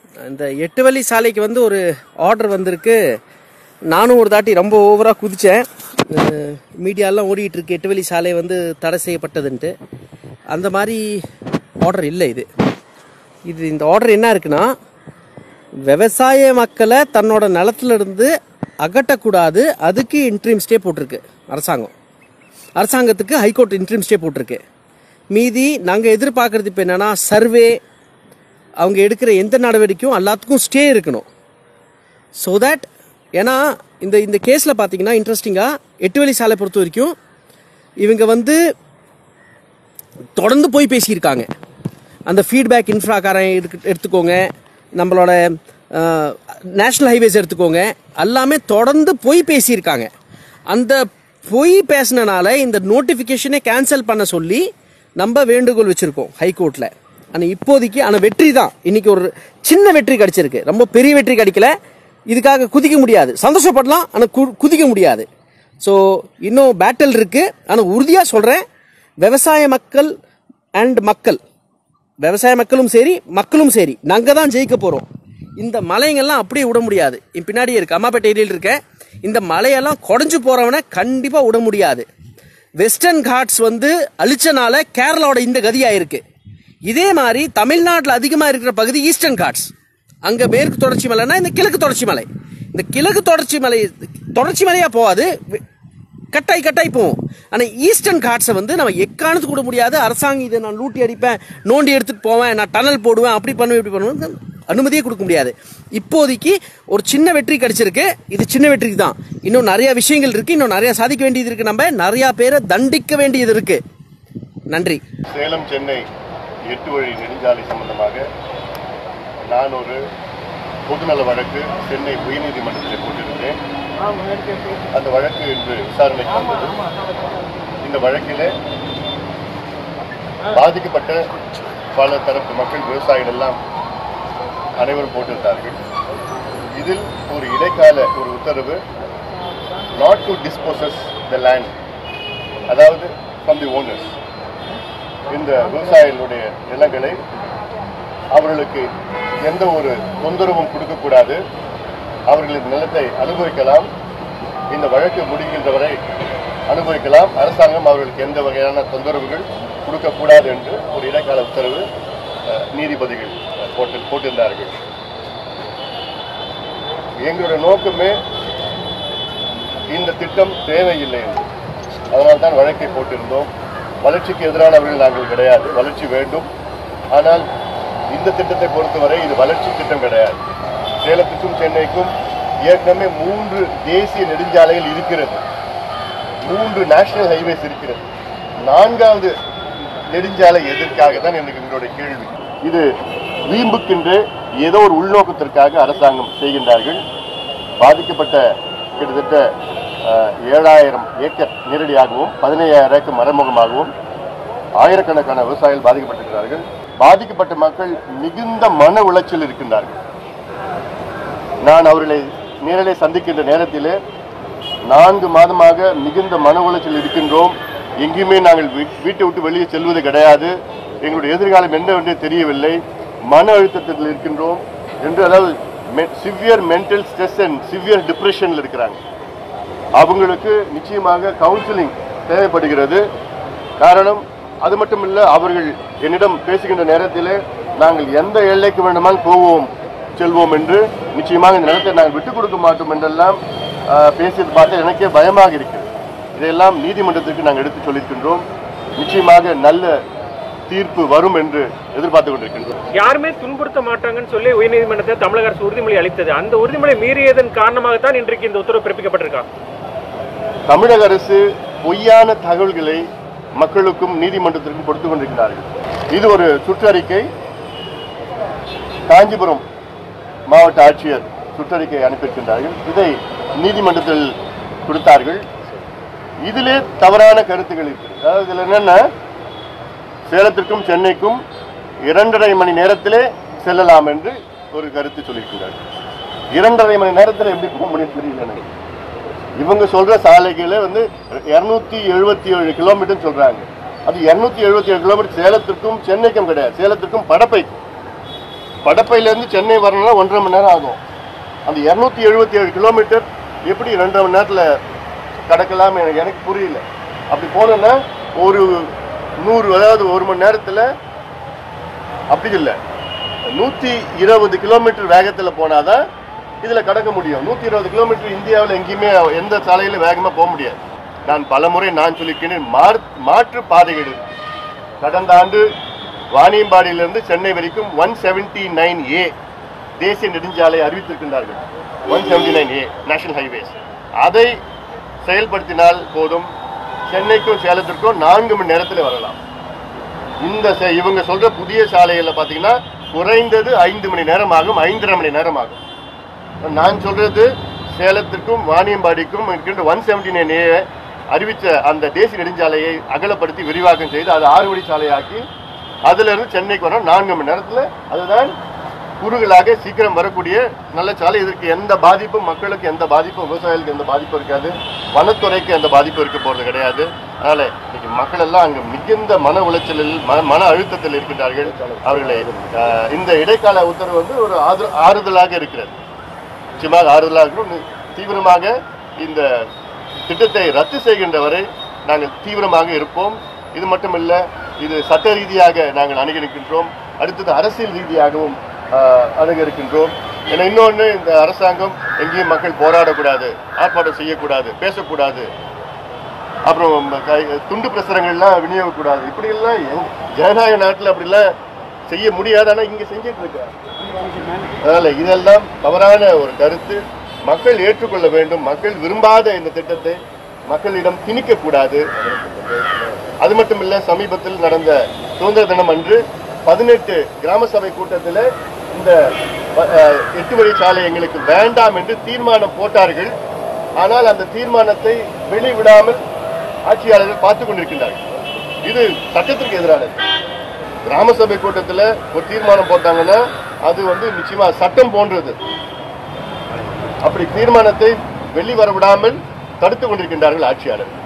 இந்த எட்டு வழி சாலைக்கு வந்து ஒரு ஆர்டர் வந்திருக்கு நானும் ஒரு தாட்டி ரொம்ப ஓவராக குதித்தேன் மீடியாலாம் ஓடிட்டு இருக்கு எட்டு வழி சாலை வந்து தடை செய்யப்பட்டதுன்ட்டு அந்த மாதிரி ஆர்டர் இல்லை இது இது இந்த ஆர்டர் என்ன இருக்குன்னா விவசாய மக்களை தன்னோட நிலத்துல இருந்து அகட்டக்கூடாது அதுக்கு இன்ட்ரீம் ஸ்டே போட்டிருக்கு அரசாங்கம் அரசாங்கத்துக்கு ஹைகோர்ட் இன்ட்ரீம் ஸ்டே போட்டிருக்கு மீதி நாங்கள் எதிர்பார்க்கறது இப்போ என்னன்னா சர்வே அவங்க எடுக்கிற எந்த நடவடிக்கையும் எல்லாத்துக்கும் ஸ்டே இருக்கணும் ஸோ தட் ஏன்னா இந்த இந்த கேஸில் பார்த்தீங்கன்னா இன்ட்ரெஸ்டிங்காக எட்டு வழி சாலை பொறுத்த வரைக்கும் இவங்க வந்து தொடர்ந்து போய் பேசியிருக்காங்க அந்த ஃபீட்பேக் இன்ஃப்ராக்காரன் எடுத்து எடுத்துக்கோங்க நம்மளோட நேஷ்னல் ஹைவேஸ் எடுத்துக்கோங்க எல்லாமே தொடர்ந்து போய் பேசியிருக்காங்க அந்த பொய் பேசினனால இந்த நோட்டிஃபிகேஷனை கேன்சல் பண்ண சொல்லி நம்ம வேண்டுகோள் வச்சுருக்கோம் ஹைகோர்ட்டில் ஆனால் இப்போதைக்கு ஆனால் வெற்றி தான் இன்னைக்கு ஒரு சின்ன வெற்றி கிடைச்சிருக்கு ரொம்ப பெரிய வெற்றி கிடைக்கல இதுக்காக குதிக்க முடியாது சந்தோஷப்படலாம் ஆனால் கு குதிக்க முடியாது ஸோ இன்னும் பேட்டில் இருக்கு ஆனால் உறுதியாக சொல்கிறேன் விவசாய மக்கள் அண்ட் மக்கள் விவசாய மக்களும் சரி மக்களும் சரி நாங்கள் தான் ஜெயிக்க போகிறோம் இந்த மலைங்கெல்லாம் அப்படியே விட முடியாது என் பின்னாடியே இருக்கு அம்மாப்பேட்டை ஏரியில் இருக்க இந்த மலையெல்லாம் குடஞ்சு போகிறவனை கண்டிப்பாக விட முடியாது வெஸ்டர்ன் காட்ஸ் வந்து அழிச்சனால கேரளாவோட இந்த கதியாயிருக்கு இதே மாதிரி தமிழ்நாட்டில் அதிகமாக இருக்கிற பகுதி ஈஸ்டர்ன் காட்ஸ் அங்கே மேற்கு தொடர்ச்சி மலைன்னா இந்த கிழக்கு தொடர்ச்சி மலை இந்த கிழக்கு தொடர்ச்சி மலை தொடர்ச்சி மலையாக போகாது வெ- கட்டாய் கட்டாய் போவோம் ஆனால் ஈஸ்டர்ன் காட்ஸை வந்து நம்ம எக்காரணத்துக்கு கூட முடியாது அரசாங்கம் இதை நான் லூட்டி அடிப்பேன் நோண்டி எடுத்துட்டு போவேன் நான் டனல் போடுவேன் அப்படி பண்ணுவேன் இப்படி பண்ணுவேன் அனுமதியே கொடுக்க முடியாது இப்போதைக்கு ஒரு சின்ன வெற்றி கிடைச்சிருக்கு இது சின்ன வெற்றி தான் இன்னும் நிறைய விஷயங்கள் இருக்கு இன்னும் நிறைய சாதிக்க வேண்டியது இருக்கு நம்ம நிறைய பேரை தண்டிக்க வேண்டியது இருக்கு நன்றி சேலம் சென்னை எட்டு வழி நெடுஞ்சாலை சம்பந்தமாக நான் ஒரு பொதுநல வழக்கு சென்னை உயர்நீதிமன்றத்தில் போட்டிருந்தேன் அந்த வழக்கு இன்று விசாரணைக்கு வந்தது இந்த வழக்கிலே பாதிக்கப்பட்ட பல தரப்பு மக்கள் விவசாயிகள் எல்லாம் அனைவரும் போட்டிருந்தார்கள் இதில் ஒரு இடைக்கால ஒரு உத்தரவு not to disposes the land அதாவது ஃப்ரம் தி ஓனர்ஸ் இந்த விவசாயிகளுடைய நிலங்களை அவர்களுக்கு எந்த ஒரு தொந்தரவும் கொடுக்கக்கூடாது அவர்களின் நிலத்தை அனுபவிக்கலாம் இந்த வழக்கு முடிகின்ற வரை அனுபவிக்கலாம் அரசாங்கம் அவர்களுக்கு எந்த வகையான தொந்தரவுகள் கொடுக்கக்கூடாது என்று ஒரு இடைக்கால உத்தரவு அஹ், நீதிபதிகள் அஹ், போட்டு போட்டிருந்தார்கள் எங்களுடைய நோக்கமே இந்த திட்டம் தேவையில்லை என்று அதனால் தான் வழக்கை போட்டிருந்தோம் வளர்ச்சிக்கு எதிரானவர்கள் நாங்கள் கிடையாது வளர்ச்சி வேண்டும் ஆனால் இந்த திட்டத்தை பொறுத்தவரை இது வளர்ச்சி திட்டம் கிடையாது சேலத்துக்கும் சென்னைக்கும் ஏற்கனவே மூன்று தேசிய நெடுஞ்சாலைகள் இருக்கிறது மூன்று நேஷனல் ஹைவேஸ் இருக்கிறது நான்காவது நெடுஞ்சாலை எதற்காக தான் எனக்கு எங்களுடைய கேள்வி இது வீம்புக்கென்று ஏதோ ஒரு உள்நோக்கத்திற்காக அரசாங்கம் செய்கின்றார்கள் பாதிக்கப்பட்ட கிட்டத்தட்ட அஹ், ஏழாயிரம் ஏக்கர் நேரடியாகவும் பதினையாயிரம் ஏக்கர் மறைமுகமாகவும் ஆயிரக்கணக்கான விவசாயிகள் பாதிக்கப்பட்டிருக்கிறார்கள் பாதிக்கப்பட்ட மக்கள் மிகுந்த மன உளைச்சல் இருக்கின்றார்கள் நான் அவர்களை நேரிலே சந்திக்கின்ற நேரத்திலே நான்கு மாதமாக மிகுந்த மன உளைச்சல் இருக்கின்றோம் எங்கேயுமே நாங்கள் வீ- வீட்டை விட்டு வெளியே செல்வது கிடையாது எங்களுடைய எதிர்காலம் என்னவென்றே தெரியவில்லை மன அழுத்தத்தில் இருக்கின்றோம் என்று அதாவது severe mental stress and severe டிப்ரெஷனில் இருக்கிறாங்க அவங்களுக்கு நிச்சயமாக கவுன்சிலிங் தேவைப்படுகிறது காரணம் அது மட்டும் இல்லை அவர்கள் என்னிடம் பேசுகின்ற நேரத்திலே நாங்கள் எந்த எல்லைக்கு வேண்டுமானால் போவோம் செல்வோம் என்று நிச்சயமாக இந்த நிலத்தை நாங்கள் விட்டுக் கொடுக்க மாட்டோம் என்றெல்லாம் ஆஹ், பேசியது பார்த்து எனக்கே பயமாக இருக்கிறது இதையெல்லாம் நீதிமன்றத்திற்கு நாங்கள் எடுத்து சொல்லியிருக்கின்றோம் நிச்சயமாக நல்ல தீர்ப்பு வரும் என்று எதிர்பார்த்து கொண்டிருக்கின்றோம் யாருமே துன்புறுத்த மாட்டாங்கன்னு சொல்லி உயர்நீதிமன்றத்தில் தமிழக அரசு உறுதிமொழி அளித்தது அந்த உறுதிமொழி மீறியதன் காரணமாகத்தான் இன்றைக்கு இந்த உத்தரவு பிறப்பிக்கப்பட்டிருக்கா தமிழக அரசு பொய்யான தகவல்களை மக்களுக்கும் நீதிமன்றத்திற்கும் கொடுத்து கொண்டிருக்கிறார்கள் இது ஒரு சுற்றறிக்கை காஞ்சிபுரம் மாவட்ட ஆட்சியர் சுற்றறிக்கை அனுப்பியிருக்கின்றார்கள் இதை நீதிமன்றத்தில் கொடுத்தார்கள் இதிலே தவறான கருத்துக்கள் இருக்கு அதாவது இதில் என்னன்னா சேலத்திற்கும் சென்னைக்கும் இரண்டரை மணி நேரத்திலே செல்லலாம் என்று ஒரு கருத்து சொல்லியிருக்கிறார்கள் இரண்டரை மணி நேரத்தில் எப்படி போக முடியும் தெரியல எனக்கு இவங்க சொல்ற சாலைகளே வந்து இருநூத்தி எழுபத்தி ஏழு கிலோமீட்டர் சொல்றாங்க அது இருநூத்தி எழுபத்தி ஏழு கிலோமீட்டர் சேலத்திற்கும் சென்னைக்கும் கிடையாது சேலத்திற்கும் படப்பைக்கும் படப்பையிலேருந்து சென்னை வரணும்னா ஒன்றரை மணி நேரம் ஆகும் அந்த இரநூத்தி எழுபத்தி ஏழு கிலோமீட்டர் எப்படி ரெண்டரை மணி நேரத்தில் கடக்கலாம் எனக்கு எனக்கு புரியல அப்படி போனோன்னா ஒரு நூறு அதாவது ஒரு மணி நேரத்தில் அப்படி இல்லை நூற்றி இருபது கிலோமீட்டர் வேகத்தில் போனாதான் இதில் கடக்க முடியும் நூற்றி இருபது கிலோமீட்டர் இந்தியாவில் எங்கேயுமே எந்த சாலையிலும் வேகமாக போக முடியாது நான் பலமுறை நான் சொல்லியிருக்கேன் மாற் மாற்று பாதைகள் கடந்த ஆண்டு வாணியம்பாடியிலிருந்து சென்னை வரைக்கும் ஒன் செவன்டி நைன் ஏ தேசிய நெடுஞ்சாலை அறிவித்திருக்கின்றார்கள் one seventy nine A national highways அதை செயல்படுத்தினால் போதும் சென்னைக்கும் சேலத்திற்கும் நான்கு மணி நேரத்தில் வரலாம் இந்த செ- இவங்க சொல்ற புதிய சாலைகள்ல பாத்தீங்கன்னா குறைந்தது ஐந்து மணி நேரம் ஆகும் ஐந்தரை மணி நேரம் ஆகும் நான் சொல்றது சேலத்திற்கும் வாணியம்பாடிக்கும் இருக்கின்ற ஒன் செவன்டி நைன் ஏ அறிவித்த அந்த தேசிய நெடுஞ்சாலையை அகலப்படுத்தி விரிவாக்கம் செய்து அது ஆறு வழி சாலையாக்கி அதுல இருந்து சென்னைக்கு வர நான்கு மணி நேரத்துல அதுதான் குறுகலாக சீக்கிரம் வரக்கூடிய நல்ல சாலை இதற்கு எந்த பாதிப்பும் மக்களுக்கு எந்த பாதிப்பும் விவசாயிகளுக்கு எந்த பாதிப்பும் இருக்காது வனத்துறைக்கு எந்த பாதிப்பும் இருக்க போறது கிடையாது அதனால இன்னைக்கு மக்கள் எல்லாம் அங்கு மிகுந்த மன உளைச்சலில் ம- மன அழுத்தத்தில் இருக்கின்றார்கள் அவர்களை அஹ், இந்த இடைக்கால உத்தரவு வந்து ஒரு ஆறு- ஆறுதலாக இருக்கிறது நிச்சயமாக ஆறுதலாக இருக்கும் நி- தீவிரமாக இந்த திட்டத்தை ரத்து செய்கின்ற வரை நாங்கள் தீவிரமாக இருப்போம் இது மட்டுமல்ல இது சட்ட ரீதியாக நாங்கள் அணுகிருக்கின்றோம் அடுத்தது அரசியல் ரீதியாகவும் ஆஹ், அணுக இருக்கின்றோம் ஏன்னா இன்னொன்று இந்த அரசாங்கம் எங்கேயும் மக்கள் போராடக்கூடாது ஆர்ப்பாட்டம் செய்யக்கூடாது பேசக்கூடாது அப்புறம் இந்த கை- துண்டு பிரசுரங்கள்லாம் விநியோகக்கூடாது இப்படியெல்லாம் எங்க- ஜனநாயக நாட்டில் அப்படிலாம் செய்ய முடியாது ஆனால் இங்கே செஞ்சுட்டு இருக்காங்க அதனால இதெல்லாம் தவறான ஒரு கருத்து மக்கள் ஏற்றுக்கொள்ள வேண்டும் மக்கள் விரும்பாத இந்த திட்டத்தை மக்களிடம் திணிக்க கூடாது அது மட்டும் இல்ல சமீபத்தில் நடந்த சுதந்திர தினம் அன்று பதினெட்டு கிராம சபை கூட்டத்தில் இந்த அஹ், எட்டு வழி சாலை எங்களுக்கு வேண்டாம் என்று தீர்மானம் போட்டார்கள் ஆனால் அந்த தீர்மானத்தை வெளிவிடாமல் ஆட்சியாளர்கள் பார்த்து கொண்டிருக்கின்றார்கள் இது சட்டத்திற்கு எதிரானது கிராம சபை கூட்டத்தில் ஒரு தீர்மானம் போட்டாங்கன்னா அது வந்து நிச்சயமா சட்டம் போன்றது அப்படி தீர்மானத்தை வெளிவர விடாமல் தடுத்து கொண்டிருக்கின்றார்கள் ஆட்சியாளர்கள்